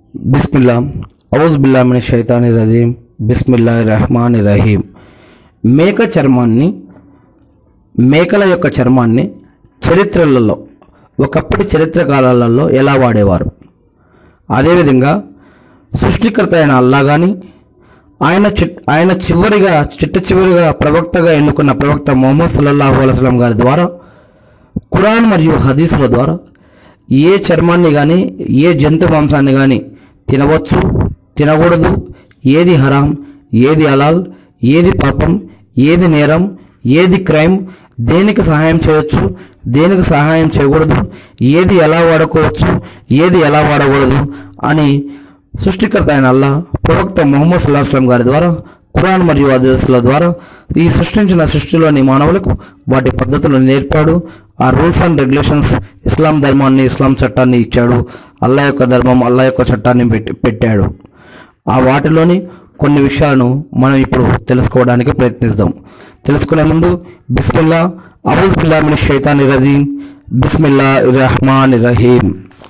బిస్మిల్లా ఔజ్ బిల్లామిని షైతాని రజీం బిస్మిల్లా రెహమాన్ రహీం మేక చర్మాన్ని మేకల యొక్క చర్మాన్ని చరిత్రలలో ఒకప్పటి చరిత్ర కాలాలలో ఎలా వాడేవారు అదేవిధంగా సృష్టికర్త అయిన అల్లా కానీ ఆయన చిట్ ఆయన చివరిగా చిట్ట చివరిగా ప్రవక్తగా ఎన్నుకున్న ప్రవక్త మొహమ్మద్ సల్లల్లాహు అలైస్లం గారి ద్వారా ఖురాన్ మరియు హదీసుల ద్వారా ఏ చర్మాన్ని కానీ ఏ జంతు మాంసాన్ని కానీ తినవచ్చు తినకూడదు ఏది హరాం ఏది అలాల్ ఏది పాపం ఏది నేరం ఏది క్రైమ్ దేనికి సహాయం చేయొచ్చు దేనికి సహాయం చేయకూడదు ఏది ఎలా వాడుకోవచ్చు ఏది ఎలా వాడకూడదు అని సృష్టికర్త అయిన అల్లా ప్రవక్త ముహమ్మద్ సుల్లాహస్లాం గారి ద్వారా ఖురాన్ మరియు హదీసుల ద్వారా ఈ సృష్టించిన సృష్టిలోని మానవులకు వాటి పద్ధతులను నేర్పాడు ఆ రూల్స్ అండ్ రెగ్యులేషన్స్ ఇస్లాం ధర్మాన్ని ఇస్లాం చట్టాన్ని ఇచ్చాడు అల్లా యొక్క ధర్మం అల్లా యొక్క చట్టాన్ని పెట్టి పెట్టాడు ఆ వాటిలోని కొన్ని విషయాలను మనం ఇప్పుడు తెలుసుకోవడానికి ప్రయత్నిద్దాం తెలుసుకునే ముందు బిస్మిల్లా అవుజ్ బిల్లా మిన్ షైతాని రజీం బిస్మిల్లా రహమాన్ రహీం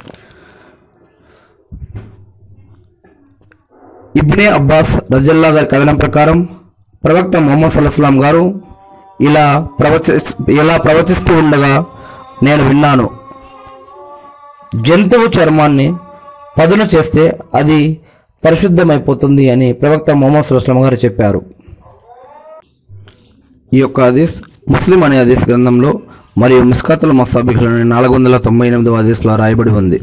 ఇబ్నే అబ్బాస్ రజల్లా గారి కథనం ప్రకారం ప్రవక్త మొహమ్మద్ సల్లాహం గారు ఇలా ప్రవచి ఇలా ప్రవచిస్తూ ఉండగా నేను విన్నాను జంతువు చర్మాన్ని పదును చేస్తే అది పరిశుద్ధమైపోతుంది అని ప్రవక్త మొహమ్మద్ సుల్లాం గారు చెప్పారు ఈ యొక్క హదీస్ ముస్లిం అనే హదీస్ గ్రంథంలో మరియు మిస్కాతుల మసాబిహులోని నాలుగు వందల తొంభై ఎనిమిదవ హదీస్లో రాయబడి ఉంది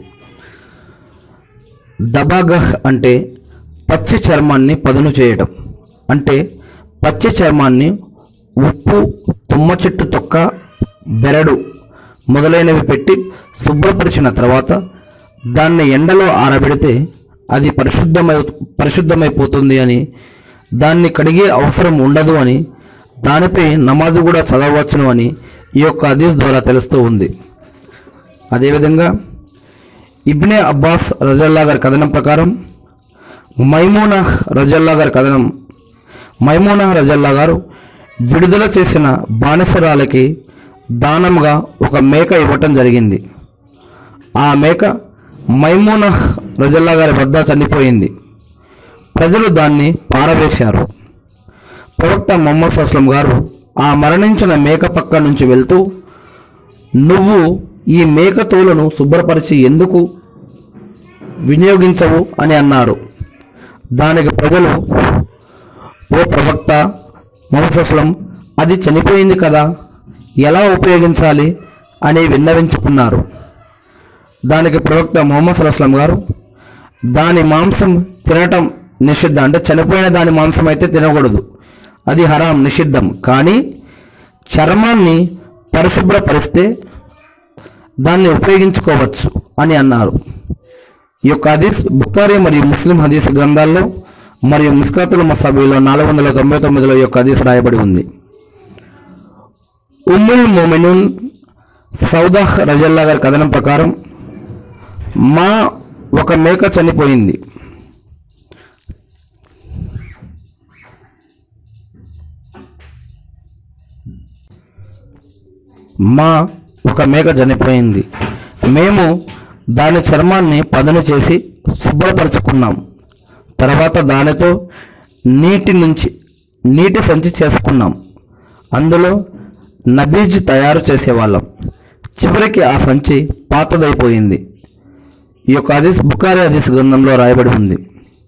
దబాగహ్ అంటే పచ్చి చర్మాన్ని పదును చేయటం అంటే పచ్చి చర్మాన్ని ఉప్పు తుమ్మ చెట్టు తొక్క బెరడు మొదలైనవి పెట్టి శుభ్రపరిచిన తర్వాత దాన్ని ఎండలో ఆరబెడితే అది పరిశుద్ధమై పరిశుద్ధమైపోతుంది అని దాన్ని కడిగే అవసరం ఉండదు అని దానిపై నమాజు కూడా చదవచ్చును అని ఈ యొక్క హదీస్ ద్వారా తెలుస్తూ ఉంది అదేవిధంగా ఇబ్నే అబ్బాస్ రజల్లా గారి కథనం ప్రకారం మైమూనా రజల్లా గారి కథనం మైమూనా రజల్లా గారు విడుదల చేసిన బానిసరాలకి దానంగా ఒక మేక ఇవ్వటం జరిగింది ఆ మేక మైమూనా రజల్లా గారి వద్ద చనిపోయింది ప్రజలు దాన్ని పారవేశారు ప్రవక్త మొహమ్మద్ అస్లం గారు ఆ మరణించిన మేక పక్క నుంచి వెళ్తూ నువ్వు ఈ మేక తోలును శుభ్రపరిచి ఎందుకు వినియోగించవు అని అన్నారు దానికి ప్రజలు ఓ ప్రవక్త మొహమ్మద్ అది చనిపోయింది కదా ఎలా ఉపయోగించాలి అని విన్నవించుకున్నారు దానికి ప్రవక్త మొహమ్మద్ సల్లాహం గారు దాని మాంసం తినటం నిషిద్ధం అంటే చనిపోయిన దాని మాంసం అయితే తినకూడదు అది హరాం నిషిద్ధం కానీ చర్మాన్ని పరిశుభ్రపరిస్తే దాన్ని ఉపయోగించుకోవచ్చు అని అన్నారు ఈ యొక్క హదీస్ బుఖారీ మరియు ముస్లిం హదీస్ గ్రంథాల్లో మరియు మిస్కాతుల మసాబీలో నాలుగు వందల తొంభై తొమ్మిదిలో ఈ యొక్క హదీస్ రాయబడి ఉంది ఉమ్ముల్ మోమినున్ సౌదాహ్ రజల్లా గారి కథనం ప్రకారం మా ఒక మేక చనిపోయింది మా ఒక మేక చనిపోయింది మేము దాని చర్మాన్ని పదును చేసి శుభ్రపరచుకున్నాం తర్వాత దానితో నీటి నుంచి నీటి సంచి చేసుకున్నాం అందులో నబీజ్ తయారు చేసేవాళ్ళం చివరికి ఆ సంచి పాతదైపోయింది ఈ యొక్క హదీస్ బుకారి హదీస్ గ్రంథంలో రాయబడి ఉంది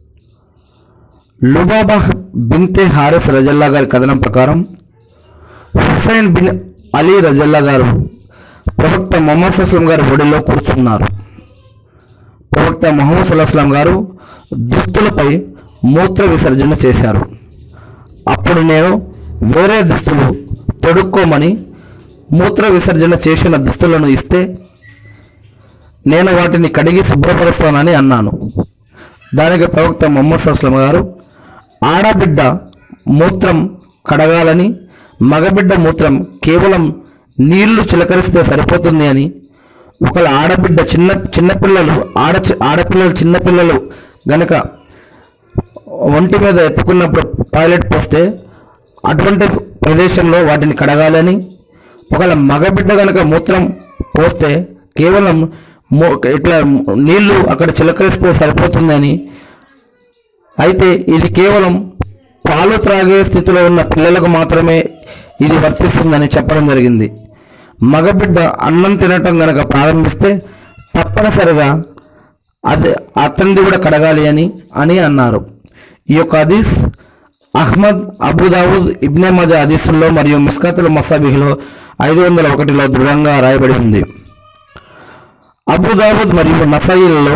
లుబాబా బిన్తే హారిస్ రజల్లా గారి కథనం ప్రకారం హుసైన్ బిన్ అలీ రజల్లా గారు ప్రవక్త మొహమ్మద్ సస్లం గారి ఒడిలో కూర్చున్నారు ప్రవక్త మొహమ్మద్ సల్లాహం గారు దుస్తులపై మూత్ర విసర్జన చేశారు అప్పుడు నేను వేరే దుస్తులు తొడుక్కోమని మూత్ర విసర్జన చేసిన దుస్తులను ఇస్తే నేను వాటిని కడిగి శుభ్రపరుస్తానని అన్నాను దానికి ప్రవక్త మొహమ్మద్ సస్లం గారు ఆడబిడ్డ మూత్రం కడగాలని మగబిడ్డ మూత్రం కేవలం నీళ్లు చిలకరిస్తే సరిపోతుంది అని ఒకళ్ళ ఆడబిడ్డ చిన్న చిన్నపిల్లలు ఆడ ఆడపిల్లలు చిన్నపిల్లలు గనక ఒంటి మీద ఎత్తుకున్నప్పుడు టాయిలెట్ పోస్తే అటువంటి ప్రదేశంలో వాటిని కడగాలని ఒకవేళ మగబిడ్డ గనక మూత్రం పోస్తే కేవలం మో- ఇట్లా నీళ్లు అక్కడ చిలకరిస్తే సరిపోతుందని అయితే ఇది కేవలం పాలు త్రాగే స్థితిలో ఉన్న పిల్లలకు మాత్రమే ఇది వర్తిస్తుందని చెప్పడం జరిగింది మగబిడ్డ అన్నం తినటం గనక ప్రారంభిస్తే తప్పనిసరిగా అది అతనిది కూడా కడగాలి అని అని అన్నారు ఈ యొక్క హదీస్ అహ్మద్ అబుదావుద్ ఇబ్నే మజా హదీసుల్లో మరియు మిస్కాతుల్ మసాబిహ్లో ఐదు వందల ఒకటిలో దృఢంగా రాయబడి ఉంది అబుదావుద్ మరియు నసయిల్లో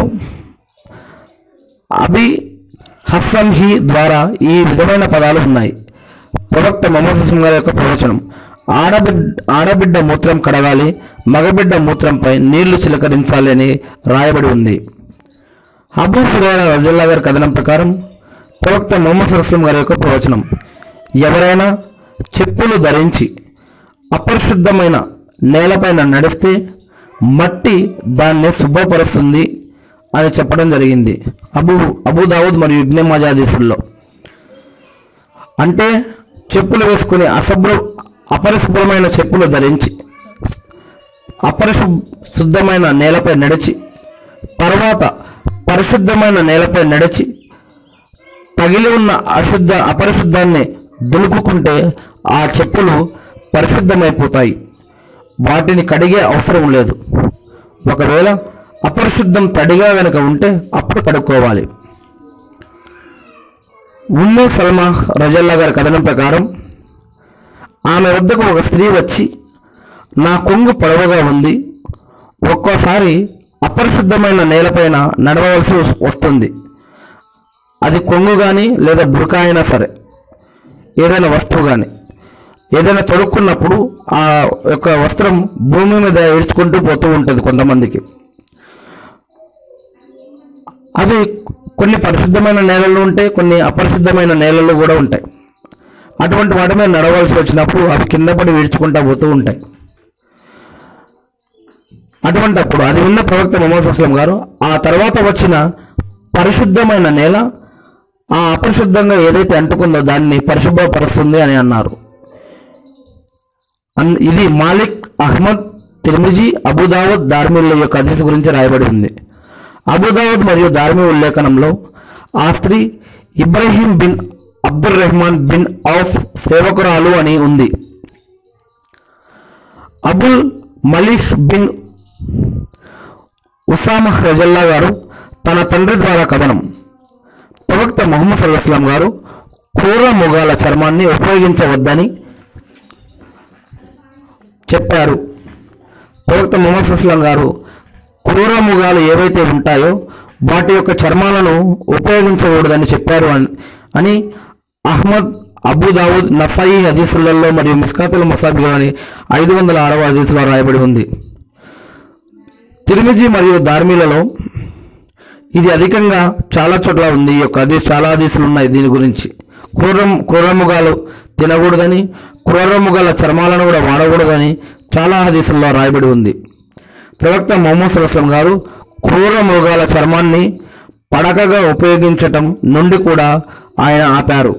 అబి హస్సం హి ద్వారా ఈ విధమైన పదాలు ఉన్నాయి ప్రవక్త మొహమ్మద్ హస్సం గారి యొక్క ప్రవచనం ఆడబిడ్డ ఆడబిడ్డ మూత్రం కడగాలి మగబిడ్డ మూత్రంపై నీళ్లు చిలకరించాలి అని రాయబడి ఉంది అబూ హురైరా రజల్లా గారి కథనం ప్రకారం ప్రవక్త మొహమ్మద్ హస్లం గారి యొక్క ప్రవచనం ఎవరైనా చెప్పులు ధరించి అపరిశుద్ధమైన నేలపైన నడిస్తే మట్టి దాన్ని శుభ్రపరుస్తుంది అని చెప్పడం జరిగింది అబు అబూ దావుద్ మరియు ఇబ్నే మజాదీసుల్లో అంటే చెప్పులు వేసుకుని అశుభ్ర అపరిశుభ్రమైన చెప్పులు ధరించి అపరిశు శుద్ధమైన నేలపై నడిచి తర్వాత పరిశుద్ధమైన నేలపై నడిచి తగిలి ఉన్న అశుద్ధ అపరిశుద్ధాన్ని దులుపుకుంటే ఆ చెప్పులు పరిశుద్ధమైపోతాయి వాటిని కడిగే అవసరం లేదు ఒకవేళ అపరిశుద్ధం తడిగా వెనుక ఉంటే అప్పుడు కడుక్కోవాలి ఉమ్మే సల్మా రజల్లా గారి కథనం ప్రకారం ఆమె వద్దకు ఒక స్త్రీ వచ్చి నా కొంగు పొడవుగా ఉంది ఒక్కోసారి అపరిశుద్ధమైన నేలపైన నడవవలసి వస్- వస్తుంది అది కొంగు కానీ లేదా బురకా అయినా సరే ఏదైనా వస్తువు కానీ ఏదైనా తొడుక్కున్నప్పుడు ఆ యొక్క వస్త్రం భూమి మీద ఏడ్చుకుంటూ పోతూ ఉంటుంది కొంతమందికి అవి కొన్ని పరిశుద్ధమైన నేలలు ఉంటాయి కొన్ని అపరిశుద్ధమైన నేలలు కూడా ఉంటాయి అటువంటి వాటి మీద నడవలసి వచ్చినప్పుడు అవి కింద పడి వీడ్చుకుంటా పోతూ ఉంటాయి అటువంటప్పుడు అది ఉన్న ప్రవక్త మొహమ్మద్ అస్లం గారు ఆ తర్వాత వచ్చిన పరిశుద్ధమైన నేల ఆ అపరిశుద్ధంగా ఏదైతే అంటుకుందో దాన్ని పరిశుభ్రపరుస్తుంది అని అన్నారు అన్- ఇది మాలిక్ అహ్మద్ తిర్మిజీ అబుదావుద్ దార్మిల యొక్క హదీస్ గురించి రాయబడి ఉంది అబుదావుద్ మరియు దార్మి ఉల్లేఖనంలో ఆ స్త్రీ Ibrahim bin Abdul Rahman bin Auf సేవకురాలు అని ఉంది అబుల్ మలిహ్ బిన్ ఉసామహ్ రజల్లా గారు తన తండ్రి ద్వారా కథనం ప్రవక్త మొహమ్మద్ సల్లాహం గారు క్రూర మొగాల చర్మాన్ని ఉపయోగించవద్దని చెప్పారు ప్రవక్త మొహమ్మద్ సల్లాం గారు క్రూర మృగాలు ఏవైతే ఉంటాయో వాటి యొక్క చర్మాలను ఉపయోగించకూడదని చెప్పారు అని అని అహ్మద్ అబూ దావుద్ నఫాయి హదీసులలో మరియు మిస్కాతుల్ మసాబి అని ఐదు వందల ఆరవ హదీసులో రాయబడి ఉంది తిరుమిజి మరియు దార్మిలలో ఇది అధికంగా చాలా చోట్ల ఉంది ఈ యొక్క హదీస్ చాలా హదీసులు ఉన్నాయి దీని గురించి క్రూరం క్రూరముగాలు తినకూడదని క్రూరముగాల చర్మాలను కూడా వాడకూడదని చాలా హదీసుల్లో రాయబడి ఉంది ప్రవక్త మొహమ్మద్ సుల్లాం గారు క్రూర మృగాల చర్మాన్ని పడకగా ఉపయోగించటం నుండి కూడా ఆయన ఆపారు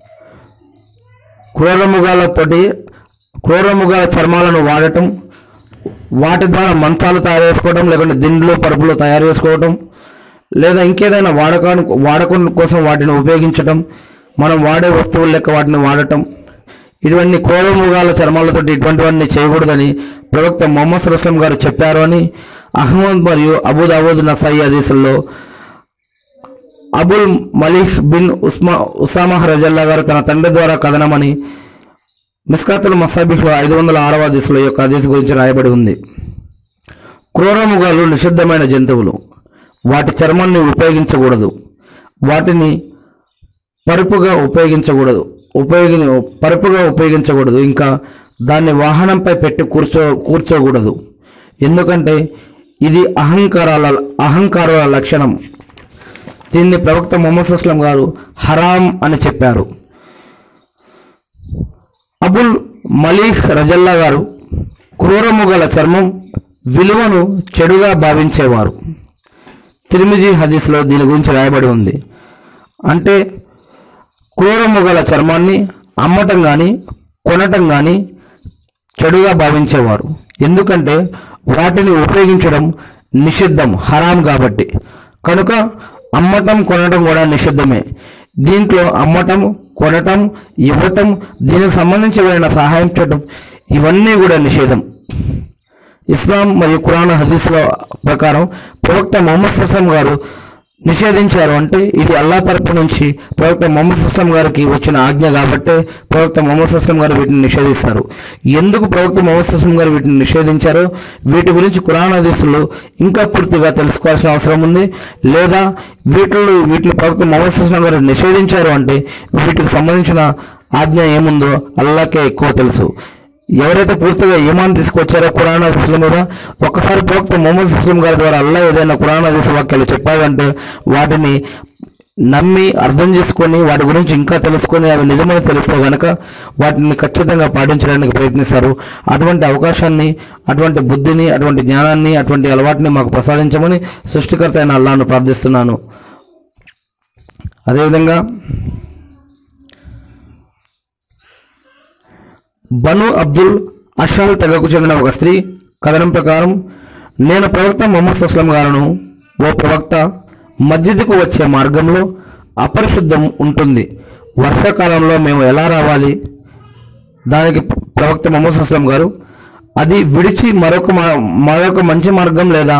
క్రూరముగాలతోటి క్రూరముగాల చర్మాలను వాడటం వాటి ద్వారా మంచాలు తయారు చేసుకోవడం లేకుంటే దిండ్లు పరుపులు తయారు చేసుకోవడం లేదా ఇంకేదైనా వాడకానికి వాడకం కోసం వాటిని ఉపయోగించటం మనం వాడే వస్తువులు లెక్క వాటిని వాడటం ఇవన్నీ క్రూరముగాల చర్మాలతో ఇటువంటివన్నీ చేయకూడదని ప్రవక్త మొహమ్మద్ సుల్లాం గారు చెప్పారు అని అహ్మద్ మరియు అబుదాబుద్ నసాయి హదీసుల్లో Abul Malih bin Usama Usamah రజల్లా గారు తన తండ్రి ద్వారా కథనమని మిస్కాతుల్ మసాబిహ్లో ఐదు వందల ఆరవ దిశలో యొక్క హదీస్ గురించి రాయబడి ఉంది క్రూరముగాలు నిషిద్ధమైన జంతువులు వాటి చర్మాన్ని ఉపయోగించకూడదు వాటిని పరుపుగా ఉపయోగించకూడదు ఉపయోగి పరుపుగా ఉపయోగించకూడదు ఇంకా దాన్ని వాహనంపై పెట్టి కూర్చో కూర్చోకూడదు ఎందుకంటే ఇది అహంకారాల అహంకారాల లక్షణం దీన్ని ప్రవక్త మొహమ్మద్ అస్లం గారు హరాం అని చెప్పారు అబుల్ మలీహ్ రజల్లా గారు క్రూరము గల చర్మం విలువను చెడుగా భావించేవారు తిరిమిజీ హదీస్లో దీని గురించి రాయబడి ఉంది అంటే క్రూరము గల చర్మాన్ని అమ్మటం కానీ కొనటం కానీ చెడుగా భావించేవారు ఎందుకంటే వాటిని ఉపయోగించడం నిషిద్ధం హరాం కాబట్టి కనుక అమ్మటం కొనటం కూడా నిషిద్ధమే దీంట్లో అమ్మటం కొనటం ఇవ్వటం దీనికి సంబంధించి ఎవరైనా సహాయం చేయటం ఇవన్నీ కూడా నిషేధం ఇస్లాం మరియు ఖురాన్ హదీస్ల ప్రకారం ప్రవక్త మొహమ్మద్ సుస్లాం గారు నిషేధించారు అంటే ఇది అల్లా తరపు నుంచి ప్రవక్త మొహమ్మద్ సుస్లాం గారికి వచ్చిన ఆజ్ఞ కాబట్టే ప్రవక్త మొహమ్మద్ సుస్లాం గారు వీటిని నిషేధిస్తారు ఎందుకు ప్రవక్త మొహమ్మద్ సుస్లాం గారు వీటిని నిషేధించారో వీటి గురించి ఖురాన్ హదీసులు ఇంకా పూర్తిగా తెలుసుకోవాల్సిన అవసరం ఉంది లేదా వీటిలో వీటిని ప్రవక్త మొహమ్మద్ సుస్లాం గారు నిషేధించారు అంటే వీటికి సంబంధించిన ఆజ్ఞ ఏముందో అల్లాకే ఎక్కువ తెలుసు ఎవరైతే పూర్తిగా ఈమాన్ తీసుకొచ్చారో ఖురాన్ హదీసుల మీద ఒక్కసారి ప్రవక్త మొహమ్మద్ సుస్లం గారి ద్వారా అల్లా ఏదైనా ఖురాన్ హదీస్ వాక్యాలు చెప్పావంటే వాటిని నమ్మి అర్థం చేసుకొని వాటి గురించి ఇంకా తెలుసుకొని అవి నిజమని తెలిస్తే గనక వాటిని ఖచ్చితంగా పాటించడానికి ప్రయత్నిస్తారు అటువంటి అవకాశాన్ని అటువంటి బుద్ధిని అటువంటి జ్ఞానాన్ని అటువంటి అలవాటుని మాకు ప్రసాదించమని సృష్టికర్త అయిన అల్లాను ప్రార్థిస్తున్నాను అదేవిధంగా బను అబ్దుల్ అషాల్ తెగకు చెందిన ఒక స్త్రీ కథనం ప్రకారం నేను ప్రవక్త మొహమ్మద్ సుస్లం గారును ఓ ప్రవక్త మస్జిద్కు వచ్చే మార్గంలో అపరిశుద్ధం ఉంటుంది వర్షాకాలంలో మేము ఎలా రావాలి దానికి ప్రవక్త మొహమ్మద్ సుస్లం గారు అది విడిచి మరొక మా- మరొక మంచి మార్గం లేదా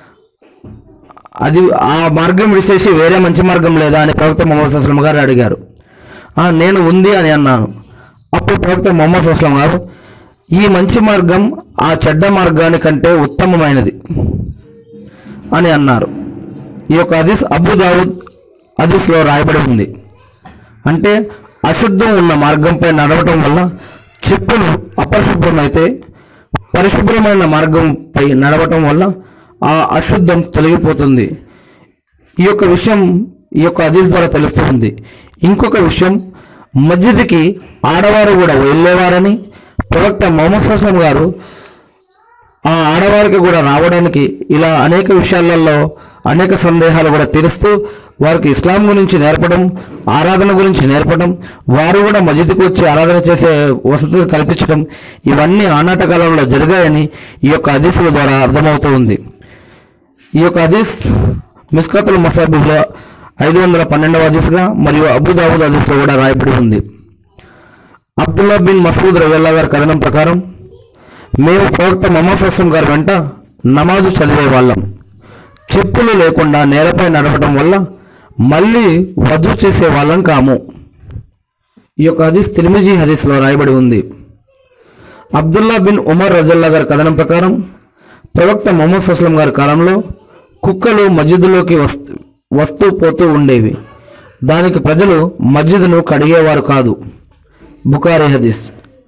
అది ఆ మార్గం విడిచేసి వేరే మంచి మార్గం లేదా అని ప్రవక్త మొహమ్మద్ సుస్లం గారు అడిగారు "ఆ, నేను ఉంది అని అన్నాను అప్పుడు ప్రవక్త మొహమ్మద్ సుస్లం గారు ఈ మంచి మార్గం ఆ చెడ్డ మార్గానికంటే ఉత్తమమైనది అని అన్నారు ఈ యొక్క హదీస్ అబు దావుద్ హదీస్లో రాయబడి ఉంది అంటే అశుద్ధం ఉన్న మార్గంపై నడవటం వల్ల చెప్పులు అపరిశుభ్రమైతే పరిశుభ్రమైన మార్గంపై నడవటం వల్ల ఆ అశుద్ధం తొలగిపోతుంది ఈ యొక్క విషయం ఈ యొక్క హదీస్ ద్వారా తెలుస్తుంది ఇంకొక విషయం మస్జిద్కి ఆడవారు కూడా వెళ్ళేవారని ప్రవక్త మొహమ్మద్ హసన్ గారు ఆ ఆడవారికి కూడా రావడానికి ఇలా అనేక విషయాలలో అనేక సందేహాలు కూడా తీరుస్తూ వారికి ఇస్లాం గురించి నేర్పడం ఆరాధన గురించి నేర్పడం వారు కూడా మస్జిద్కు వచ్చి ఆరాధన చేసే వసతులు కల్పించడం ఇవన్నీ ఆనాట కాలంలో జరిగాయని ఈ యొక్క హదీసుల ద్వారా అర్థమవుతూ ఉంది ఈ యొక్క హదీస్ మిస్కతుల్ మసాబిలో ఐదు వందల పన్నెండవ హదీస్గా మరియు అబుదాబుద్ హదీస్లో కూడా రాయబడి ఉంది అబ్దుల్లా బిన్ మసూద్ రజల్లా గారి కథనం ప్రకారం మేము ప్రవక్త మొహమ్మద్ హస్సం గారి వెంట నమాజు చదివే వాళ్ళం చెప్పులు లేకుండా నేలపై నడవడం వల్ల మళ్ళీ వధు చేసే వాళ్ళం కాము ఈ యొక్క హదీస్ తిరిమిజీ హదీస్లో రాయబడి ఉంది అబ్దుల్లా బిన్ ఉమర్ రజల్లా గారి కథనం ప్రకారం ప్రవక్త మొహమ్మద్ సుస్లం గారి కాలంలో కుక్కలు మస్జిద్లోకి వస్తూ వస్తూ పోతూ ఉండేవి దానికి ప్రజలు మస్జిద్ను కడిగేవారు కాదు బుకారి హదీస్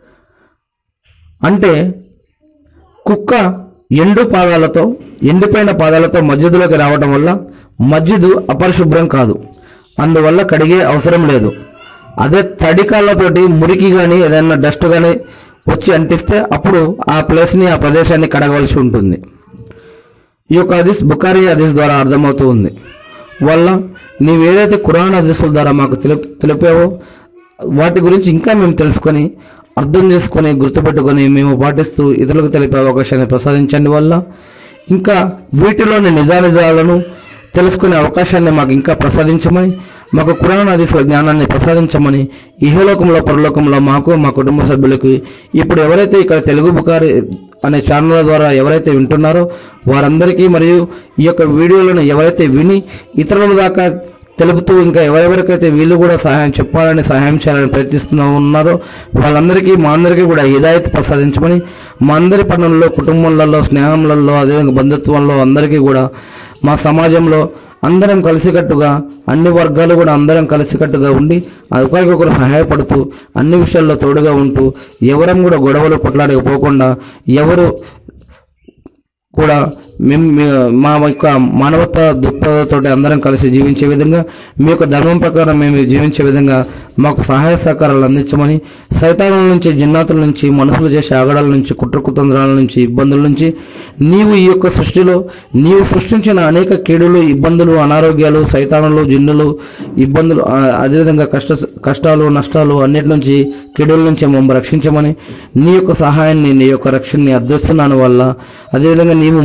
అంటే కుక్క ఎండు పాదాలతో ఎండిపోయిన పాదాలతో మస్జిద్లోకి రావడం వల్ల మస్జిద్ అపరిశుభ్రం కాదు అందువల్ల కడిగే అవసరం లేదు అదే తడి కాళ్ళతోటి మురికి కానీ ఏదైనా డస్ట్ కానీ వచ్చి అంటిస్తే అప్పుడు ఆ ప్లేస్ని ఆ ప్రదేశాన్ని కడగవలసి ఉంటుంది ఈ యొక్క హదీస్ బుకారీ హదీస్ ద్వారా అర్థమవుతూ ఉంది వల్ల నీవు ఏదైతే ఖురాన్ హదీసుల ద్వారా మాకు తెలుపు తెలిపావో వాటి గురించి ఇంకా మేము తెలుసుకొని అర్థం చేసుకొని గుర్తుపెట్టుకొని మేము పాటిస్తూ ఇతరులకు తెలిపే అవకాశాన్ని ప్రసాదించండి వల్ల ఇంకా వీటిలోని నిజానిజాలను తెలుసుకునే అవకాశాన్ని మాకు ఇంకా ప్రసాదించమని మాకు ఖురాన్ హదీసుల జ్ఞానాన్ని ప్రసాదించమని ఇహలోకంలో పరలోకంలో మాకు మా కుటుంబ సభ్యులకి ఇప్పుడు ఎవరైతే ఇక్కడ తెలుగు బుకారి అనే ఛానల్ ద్వారా ఎవరైతే వింటున్నారో వారందరికీ మరియు ఈ యొక్క వీడియోలను ఎవరైతే విని ఇతరుల దాకా తెలుపుతూ ఇంకా ఎవరెవరికైతే వీళ్ళు కూడా సహాయం చెప్పాలని సహాయం చేయాలని ప్రయత్నిస్తూ ఉన్నారో వాళ్ళందరికీ మా అందరికీ కూడా హిదాయత్ ప్రసాదించమని మా అందరి పనుల్లో కుటుంబాలలో స్నేహంలలో అదేవిధంగా బంధుత్వంలో అందరికీ కూడా మా సమాజంలో అందరం కలిసికట్టుగా అన్ని వర్గాలు కూడా అందరం కలిసికట్టుగా ఉండి ఒకరికొకరు సహాయపడుతూ అన్ని విషయాల్లో తోడుగా ఉంటూ ఎవరం కూడా గొడవలు కొట్లాడకపోకుండా ఎవరు కూడా మేము మీ- మా యొక్క మానవత దృక్పథంతో అందరం కలిసి జీవించే విధంగా మీ యొక్క ధర్మం ప్రకారం మేము జీవించే విధంగా మాకు సహాయ సహకారాలు అందించమని సైతానుల నుంచి జిన్నాతుల నుంచి మనుషులు చేసే ఆగడాల నుంచి కుట్రకుతంత్రాల నుంచి ఇబ్బందుల నుంచి నీవు ఈ యొక్క సృష్టిలో నీవు సృష్టించిన అనేక కీడులు ఇబ్బందులు అనారోగ్యాలు సైతానులు జిన్నులు ఇబ్బందులు ఆ, అదేవిధంగా కష్ట కష్టాలు నష్టాలు అన్నిటి నుంచి కీడుల నుంచి మమ్మల్ని రక్షించమని నీ యొక్క సహాయాన్ని నీ యొక్క రక్షణని అర్థిస్తున్నాను వల్ల అదేవిధంగా నీవు మాపై ఉంచిన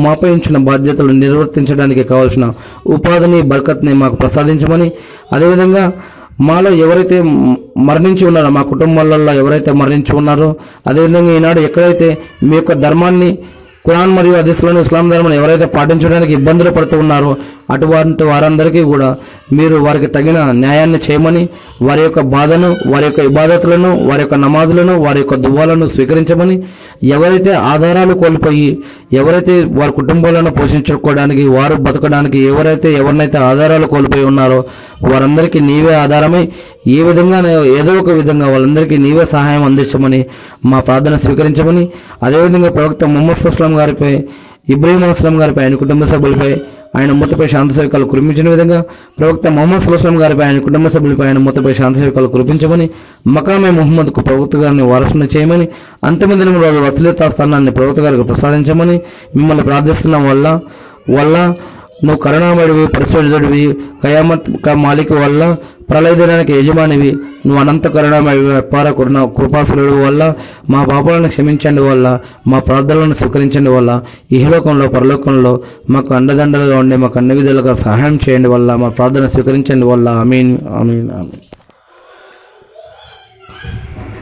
అప్పగించిన బాధ్యతలు నిర్వర్తించడానికి కావాల్సిన ఉపాధిని బర్కత్ని మాకు ప్రసాదించమని అదేవిధంగా మాలో ఎవరైతే మ- మరణించి ఉన్నారో మా కుటుంబాలలో ఎవరైతే మరణించి ఉన్నారో అదేవిధంగా ఈనాడు ఎక్కడైతే మీ యొక్క ధర్మాన్ని ఖురాన్ మరియు హదీస్లోని ఇస్లాం ధర్మాన్ని ఎవరైతే పాటించడానికి ఇబ్బందులు పడుతూ ఉన్నారో అటువంటి వారందరికీ కూడా మీరు వారికి తగిన న్యాయాన్ని చేయమని వారి యొక్క బాధను వారి యొక్క ఇబాదతులను వారి యొక్క నమాజులను వారి యొక్క దువ్వాలను స్వీకరించమని ఎవరైతే ఆధారాలు కోల్పోయి ఎవరైతే వారి కుటుంబాలను పోషించుకోవడానికి వారు బతకడానికి ఎవరైతే ఎవరినైతే ఆధారాలు కోల్పోయి ఉన్నారో వారందరికీ నీవే ఆధారమై ఏ విధంగా ఏదో ఒక విధంగా వాళ్ళందరికీ నీవే సహాయం అందించమని మా ప్రార్థన స్వీకరించమని అదేవిధంగా ప్రవక్త ముహమ్మద్ అస్లాం గారిపై ఇబ్రహీం అస్లాం గారిపై ఆయన కుటుంబ సభ్యులపై ఆయన మూతపై శాంతి సేవకాలు కురిపించిన విధంగా ప్రవక్త మొహమ్మద్ సుల్లాం గారిపై ఆయన కుటుంబ సభ్యులపై ఆయన మూతపై శాంతి సేవకాలు కురిపించమని మకామే ముహమ్మద్కు ప్రవక్త గారిని వారసును చేయమని అంతిమ దినం రోజు వసలితా స్థానాన్ని ప్రవక్త గారికి ప్రసాదించమని మిమ్మల్ని ప్రార్థిస్తున్నాం వల్ల వల్ల నువ్వు కరుణామడివి పరిశోధుడివి కయామత్ క మాలిక్ వల్ల ప్రళయ దినానికి యజమానివి నువ్వు అనంత కరుణామడివి అపార కరుణ కృపాసురుడు వల్ల మా పాపాలను క్షమించండి వల్ల మా ప్రార్థనలను స్వీకరించండి వల్ల ఇహలోకంలో పరలోకంలో మాకు అండదండలుగా ఉండి మాకు అన్ని విధాలుగా సహాయం చేయండి వల్ల మా ప్రార్థన స్వీకరించండి వల్ల అమీన్ అమీన్ అమీన్